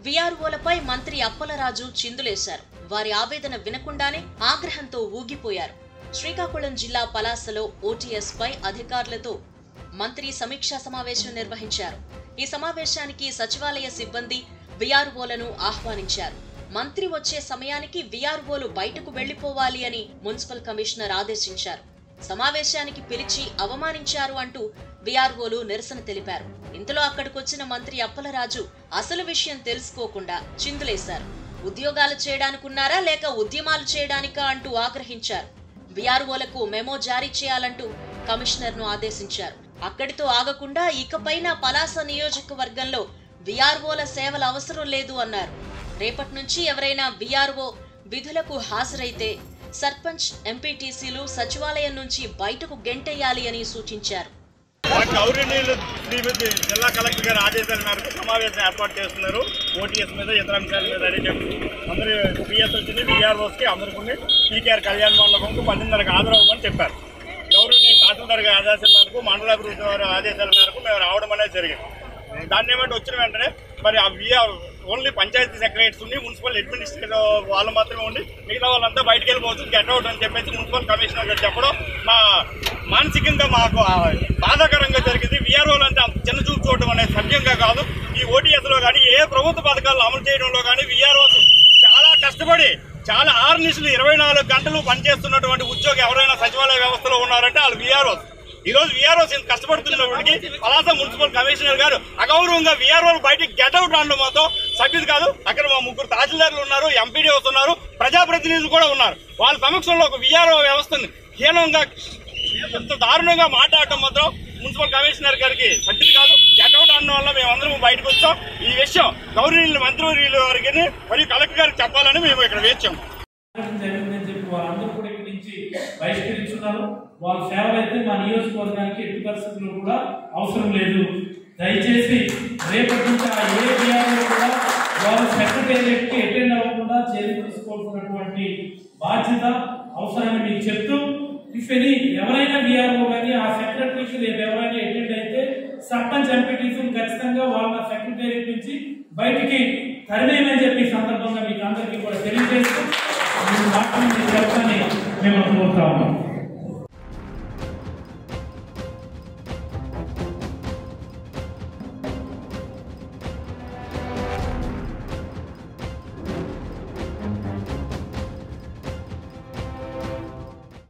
విఆర్ఓలపై మంత్రి అప్పలరాజు చిందులేశారు వారి ఆవేదన వినకుండానే ఆగ్రహంతో ఊగిపోయారు శ్రీకాకుళం జిల్లా పలాసలో ఓటీఎస్ పై అధికారులతో మంత్రి సమీక్షా సమావేశం నిర్వహించారు ఈ సమావేశానికి సచివాలయ సిబ్బంది విఆర్ఓలను ఆహ్వానించారు మంత్రి వచ్చే సమయానికి విఆర్ఓలు బయటకు వెళ్లిపోవాలి అని మున్సిపల్ కమిషనర్ ఆదేశించారు సమావేశానికి పిలిచి అవమానించారు అంటూ విఆర్ఓలు నిరసన తెలిపారు ఇంతలో అక్కడికొచ్చిన మంత్రి అప్పలరాజు అసలు విషయం తెలుసుకోకుండా చిందులేశారు ఉద్యోగాలు చేయడానికున్నారా లేక ఉద్యమాలు చేయడానికా అంటూ ఆగ్రహించారు విఆర్ఓలకు మెమో జారీ చేయాలంటూ కమిషనర్ను ఆదేశించారు అక్కడితో ఆగకుండా ఇకపైన పలాస నియోజకవర్గంలో విఆర్ఓల సేవల అవసరం లేదు అన్నారు రేపటి నుంచి ఎవరైనా విఆర్ఓ విధులకు హాజరైతే సర్పంచ్ ఎంపీటీసీలు సచివాలయం నుంచి బయటకు గెంటేయాలి అని సూచించారు మా గౌరవనీయులు శ్రీమతి జిల్లా కలెక్టర్ గారి ఆదేశాల మేరకు సమావేశం ఏర్పాటు చేస్తున్నారు ఓటీఎస్ మీద ఇతర అంశాల మీద అని చెప్పి అందరూ పిఎస్ వచ్చింది విఆర్ఓస్కి అందరికీ పీకేఆర్ కళ్యాణ మండపంకు పన్నెండున్నరకు హాజరవ్వమని చెప్పారు గౌరవనీయులు తహసీల్దార్ గారి ఆదేశాల మేరకు మండలాభివృద్ధి వారి ఆదేశాల మేరకు మేము రావడం అనేది జరిగింది దాన్ని ఏమంటే వచ్చిన వెంటనే మరి ఆ విఆర్ ఓన్లీ పంచాయతీ సెక్రటరీస్ ఉండి మున్సిపల్ అడ్మినిస్ట్రేటివ్ వాళ్ళు మాత్రమే ఉండి మిగతా వాళ్ళంతా బయటికి వెళ్ళిపోవచ్చు గెట్ అవుట్ అని చెప్పేసి మున్సిపల్ కమిషనర్ గారు చెప్పడం మా మానసికంగా మాకు ఆ బాధాకరంగా జరిగింది విఆర్ఓలు అంటే అంత చిన్న చూపు చూడడం అనేది సత్యంగా కాదు ఈ ఓటీఎస్ లో కానీ ఏ ప్రభుత్వ పథకాలు అమలు చేయడంలో కానీ విఆర్ఓస్ చాలా కష్టపడి చాలా ఆరు నిమిషాలు ఇరవై నాలుగు గంటలు పనిచేస్తున్నటువంటి ఉద్యోగి ఎవరైనా సచివాలయ వ్యవస్థలో ఉన్నారంటే వాళ్ళు విఆర్ఓస్ ఈ రోజు విఆర్ఓస్ ఇంత కష్టపడుతున్నప్పటికీ పలాస మున్సిపల్ కమిషనర్ గారు అగౌరవంగా విఆర్ఓలు బయటికి గెట్అవుట్ అనడం మాత్రం సభ్యులు కాదు అక్కడ మా ముగ్గురు తహసీల్దార్లు ఉన్నారు ఎంపీడీఓస్ ఉన్నారు ప్రజాప్రతినిధులు కూడా ఉన్నారు వాళ్ళ సమక్షంలో ఒక విఆర్ఓ వ్యవస్థను హీనంగా ఎంత దారుణంగా మాట్లాడటం మాత్రం మున్సిపల్ కమిషనర్ గారికి సభ్యులు కాదు గెట్అవుట్ అనడం వల్ల మేమందరం బయటకు వచ్చాం ఈ విషయం గౌరవనీయులు మంత్రివర్యులు గారికి మరియు కలెక్టర్ గారికి చెప్పాలని మేము ఇక్కడ వేచాం జరిగిందని చెప్పి వాళ్ళందరూ కూడా ఇక్కడి నుంచి బహిష్కరించున్నారు వాళ్ళ సేవలు అయితే మా నియోజకవర్గానికి ఎట్టి పరిస్థితుల్లో కూడా అవసరం లేదు దయచేసి రేపటి నుంచి ఆ ఏ విఆర్ఓ కూడా వాళ్ళ సెక్రటేరియట్కి అటెండ్ అవ్వకుండా చర్య తీసుకోవాల్సినటువంటి బాధ్యత అవసరాన్ని మీకు చెప్తూ ఇఫ్ ఎనీ ఎవరైనా విఆర్ఓ కానీ ఆ సెక్రటరీకి రేపు ఎవరైనా అటెండ్ అయితే సర్పంచ్ ఎంపీటీసీ ఖచ్చితంగా వాళ్ళ సెక్రటేరియట్ నుంచి బయటికి తరిమేయమని చెప్పి ఈ సందర్భంగా మీకు అందరికీ కూడా తెలియజేస్తూ మీ మాటలు మీరు చెప్పని మేము కోరుతా ఉన్నాం